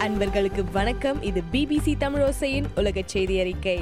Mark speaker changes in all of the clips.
Speaker 1: அன்பர்களுக்கு வணக்கம் இது பிபிசி தமிழோசையின் உலக செய்தி அறிக்கை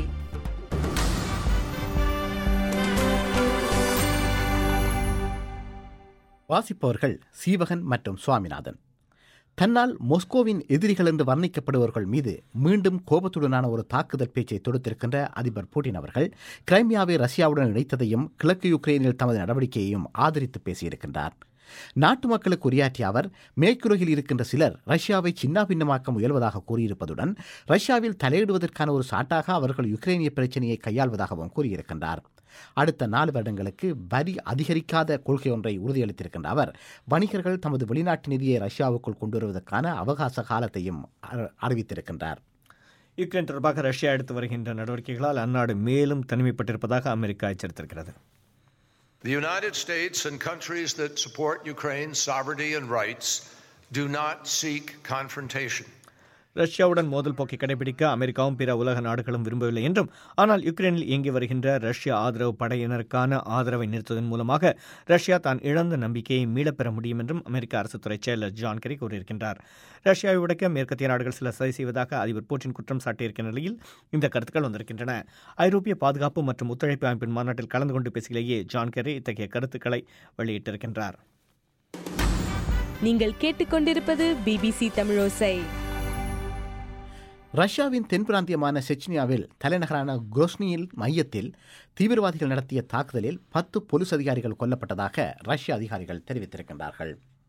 Speaker 2: வாசிப்பவர்கள் சீவகன் மற்றும் சுவாமிநாதன் தன்னால் மொஸ்கோவின் எதிரிகள் என்று வர்ணிக்கப்படுபவர்கள் மீது மீண்டும் கோபத்துடனான ஒரு தாக்குதல் பேச்சை தொடுத்திருக்கின்ற அதிபர் புட்டின் அவர்கள் கிரைமியாவை ரஷ்யாவுடன் இணைத்ததையும் கிழக்கு யுக்ரைனில் தமது நடவடிக்கையையும் ஆதரித்து பேசியிருக்கின்றார் நாட்டு மக்களுக்கு உரையாற்றிய அவர் மேற்குலகில் இருக்கின்ற சிலர் ரஷ்யாவை சின்னாபின்னமாக்க முயல்வதாக கூறியிருப்பதுடன் ரஷ்யாவில் தலையிடுவதற்கான ஒரு சாட்டாக அவர்கள் யுக்ரைனிய பிரச்சனையை கையாள்வதாகவும் கூறியிருக்கின்றார் அடுத்த நாலு வருடங்களுக்கு வரி அதிகரிக்காத கொள்கை ஒன்றை உறுதியளித்திருக்கின்ற அவர் வணிகர்கள் தமது வெளிநாட்டு நிதியை ரஷ்யாவுக்குள் கொண்டு வருவதற்கான அவகாச காலத்தையும் அ- அறிவித்திருக்கின்றார்
Speaker 3: யுக்ரைன் தொடர்பாக ரஷ்யா எடுத்து வருகின்ற நடவடிக்கைகளால் அந்நாடு மேலும் தனிமைப்பட்டிருப்பதாக அமெரிக்கா எச்சரித்திருக்கிறது
Speaker 4: The United States and countries that support Ukraine's sovereignty and rights do not seek confrontation.
Speaker 3: ரஷ்யாவுடன் மோதல் போக்கை கடைபிடிக்க அமெரிக்காவும் பிற உலக நாடுகளும் விரும்பவில்லை என்றும் ஆனால் யுக்ரைனில் இயங்கி வருகின்ற ரஷ்ய ஆதரவு படையினருக்கான ஆதரவை நிறுத்துவதன் மூலமாக ரஷ்யா தான் இழந்த நம்பிக்கையை மீளப்பெற முடியும் என்றும் அமெரிக்க அரசுத்துறை செயலர் ஜான் கெரி கூறியிருக்கின்றார் ரஷ்யாவை உடைக்க மேற்கத்திய நாடுகள் சில சதி செய்வதாக அதிபர் புட்டின் குற்றம் சாட்டியிருக்கிற நிலையில் இந்த கருத்துக்கள் வந்திருக்கின்றன ஐரோப்பிய பாதுகாப்பு மற்றும் ஒத்துழைப்பு அமைப்பின் மாநாட்டில் கலந்து கொண்டு பேசுகையிலேயே ஜான் கெரி இத்தகைய கருத்துக்களை வெளியிட்டிருக்கின்றார்
Speaker 1: நீங்கள் கேட்டுக்கொண்டிருப்பது பிபிசி தமிழோசை
Speaker 2: ரஷ்யாவின் தென் பிராந்தியமான செச்னியாவில் தலைநகரான குரோஸ்னியில் மையத்தில் தீவிரவாதிகள் நடத்திய தாக்குதலில் பத்து போலீஸ் அதிகாரிகள் கொல்லப்பட்டதாக ரஷ்ய அதிகாரிகள் தெரிவித்திருக்கின்றார்கள்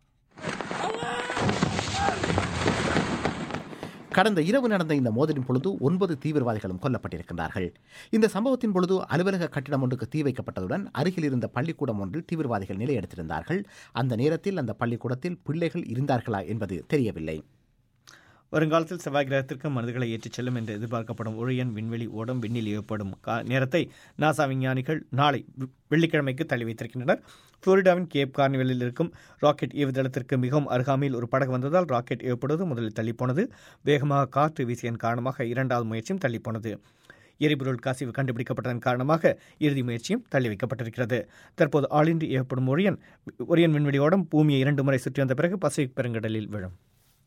Speaker 2: கடந்த இரவு நடந்த இந்த மோதலின் பொழுது ஒன்பது தீவிரவாதிகளும் கொல்லப்பட்டிருக்கின்றார்கள் இந்த சம்பவத்தின் பொழுது அலுவலக கட்டிடம் ஒன்றுக்கு தீ வைக்கப்பட்டதுடன் அருகில் இருந்த பள்ளிக்கூடம் ஒன்றில் தீவிரவாதிகள் நிலையெடுத்திருந்தார்கள் அந்த நேரத்தில் அந்த பள்ளிக்கூடத்தில் பிள்ளைகள் இருந்தார்களா என்பது தெரியவில்லை
Speaker 3: வருங்காலத்தில் செவ்வாய் கிரகத்திற்கு மனிதர்களை ஏற்றிச் செல்லும் என்று எதிர்பார்க்கப்படும் ஒழியன் விண்வெளி ஓடம் விண்ணில் ஏற்படும் கா- நேரத்தை நாசா விஞ்ஞானிகள் நாளை வெ- வெள்ளிக்கிழமைக்கு தள்ளி வைத்திருக்கின்றனர் புளோரிடாவின் கேப் கார்னிவலில் இருக்கும் ராக்கெட் ஏவுதளத்திற்கு மிகவும் அருகாமையில் ஒரு படகு வந்ததால் ராக்கெட் ஏற்படுவது முதலில் தள்ளிப்போனது வேகமாக காற்று வீசியதன் காரணமாக இரண்டாவது முயற்சியும் தள்ளிப்போனது எரிபொருள் கசிவு கண்டுபிடிக்கப்பட்டதன் காரணமாக இறுதி முயற்சியும் தள்ளி வைக்கப்பட்டிருக்கிறது தற்போது ஆளின்றி ஏற்படும் ஒரியன் ஒரியன் விண்வெளி ஓடம் பூமியை இரண்டு முறை சுற்றி வந்த பிறகு பசிபிக் பெருங்கடலில் விழும்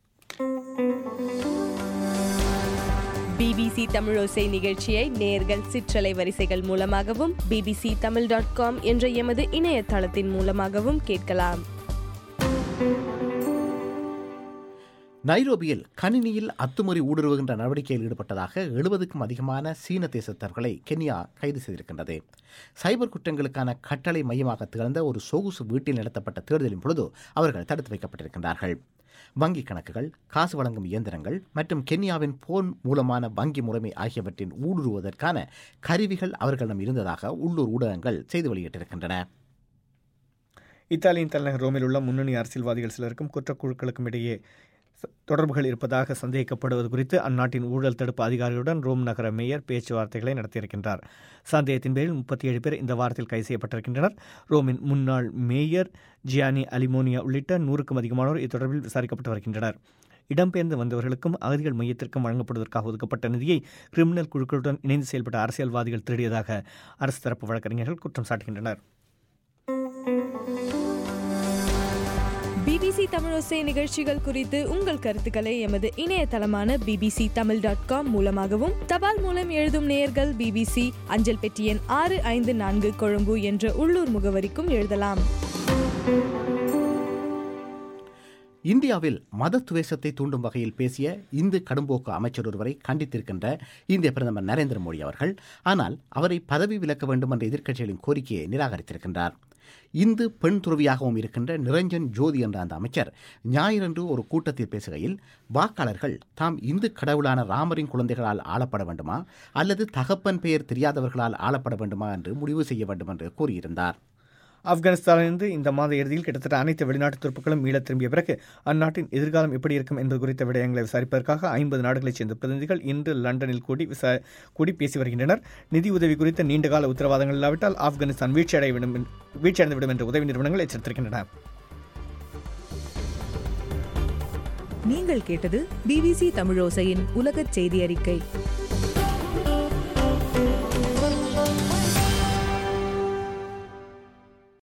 Speaker 1: பிபிசி தமிழோசை நிகழ்ச்சியை நேர்கள் சிற்றலை வரிசைகள் மூலமாகவும் பிபிசி தமிழ் டாட் காம் என்ற எமது இணையதளத்தின் மூலமாகவும் கேட்கலாம்
Speaker 2: நைரோபியில் கணினியில் அத்துமுறை ஊடுருவுகின்ற நடவடிக்கையில் ஈடுபட்டதாக எழுபதுக்கும் அதிகமான சீன தேசத்தவர்களை கென்யா கைது செய்திருக்கின்றது சைபர் குற்றங்களுக்கான கட்டளை மையமாக திகழ்ந்த ஒரு சொகுசு வீட்டில் நடத்தப்பட்ட தேடுதலின் பொழுது அவர்கள் தடுத்து வைக்கப்பட்டிருக்கின்றார்கள் வங்கி கணக்குகள் காசு வழங்கும் இயந்திரங்கள் மற்றும் கென்யாவின் போன் மூலமான வங்கி முறைமை ஆகியவற்றின் ஊடுருவதற்கான கருவிகள் அவர்களிடம் இருந்ததாக உள்ளூர் ஊடகங்கள் செய்தி வெளியிட்டிருக்கின்றன
Speaker 3: இத்தாலியின் தலைநகர் ரோமில் உள்ள முன்னணி அரசியல்வாதிகள் சிலருக்கும் குற்றக்குழுக்களுக்கும் இடையே ச- தொடர்புகள் இருப்பதாக சந்தேகிக்கப்படுவது குறித்து அந்நாட்டின் ஊழல் தடுப்பு அதிகாரிகளுடன் ரோம் நகர மேயர் பேச்சுவார்த்தைகளை நடத்தியிருக்கின்றார் சந்தேகத்தின் பேரில் முப்பத்தி ஏழு பேர் இந்த வாரத்தில் கைது செய்யப்பட்டிருக்கின்றனர் ரோமின் முன்னாள் மேயர் ஜியானி அலிமோனியா உள்ளிட்ட நூறுக்கும் அதிகமானோர் இத்தொடர்பில் விசாரிக்கப்பட்டு வருகின்றனர் இடம்பெயர்ந்து வந்தவர்களுக்கும் அகதிகள் மையத்திற்கும் வழங்கப்படுவதற்காக ஒதுக்கப்பட்ட நிதியை கிரிமினல் குழுக்களுடன் இணைந்து செயல்பட்ட அரசியல்வாதிகள் திருடியதாக அரசு தரப்பு வழக்கறிஞர்கள் குற்றம் சாட்டுகின்றனர்
Speaker 1: பிபிசி தமிழோசை நிகழ்ச்சிகள் குறித்து உங்கள் கருத்துக்களை எமது இணையதளமான பிபிசி தமிழ் டாட் காம் மூலமாகவும் தபால் மூலம் எழுதும் நேயர்கள் பிபிசி அஞ்சல் பெட்டி எண் ஆறு ஐந்து நான்கு கொழும்பு என்ற உள்ளூர் முகவரிக்கும் எழுதலாம்
Speaker 2: இந்தியாவில் மத துவேஷத்தை தூண்டும் வகையில் பேசிய இந்து கடும்போக்கு அமைச்சர் ஒருவரை கண்டித்திருக்கின்ற இந்திய பிரதமர் நரேந்திர மோடி அவர்கள் ஆனால் அவரை பதவி விலக்க வேண்டும் என்ற எதிர்க்கட்சிகளின் கோரிக்கையை நிராகரித்திருக்கின்றார் இந்து பெண் துறவியாகவும் இருக்கின்ற நிரஞ்சன் ஜோதி என்ற அந்த அமைச்சர் ஞாயிறன்று ஒரு கூட்டத்தில் பேசுகையில் வாக்காளர்கள் தாம் இந்து கடவுளான ராமரின் குழந்தைகளால் ஆளப்பட வேண்டுமா அல்லது தகப்பன் பெயர் தெரியாதவர்களால் ஆளப்பட வேண்டுமா என்று முடிவு செய்ய வேண்டும் என்று கூறியிருந்தார்
Speaker 3: ஆப்கானிஸ்தானிலிருந்து இந்த மாத இறுதியில் கிட்டத்தட்ட அனைத்து வெளிநாட்டு துருப்புகளும் மீளத் திரும்பிய பிறகு அந்நாட்டின் எதிர்காலம் எப்படி இருக்கும் என்பது குறித்த விடயங்களை விசாரிப்பதற்காக ஐம்பது நாடுகளைச் சேர்ந்த பிரதிநிதிகள் இன்று லண்டனில் கூடி விசா கூடி பேசி வருகின்றனர் நிதி உதவி குறித்த நீண்டகால உத்தரவாதங்கள் இல்லாவிட்டால் ஆப்கானிஸ்தான் வீழ்ச்சியடைவிடும் என்று- வீழ்ச்சியடைந்துவிடும் என்று உதவி நிறுவனங்கள் எச்சரித்திருக்கின்றன
Speaker 5: நீங்கள் கேட்டது பிபிசி தமிழோசையின் உலகச் செய்தி அறிக்கை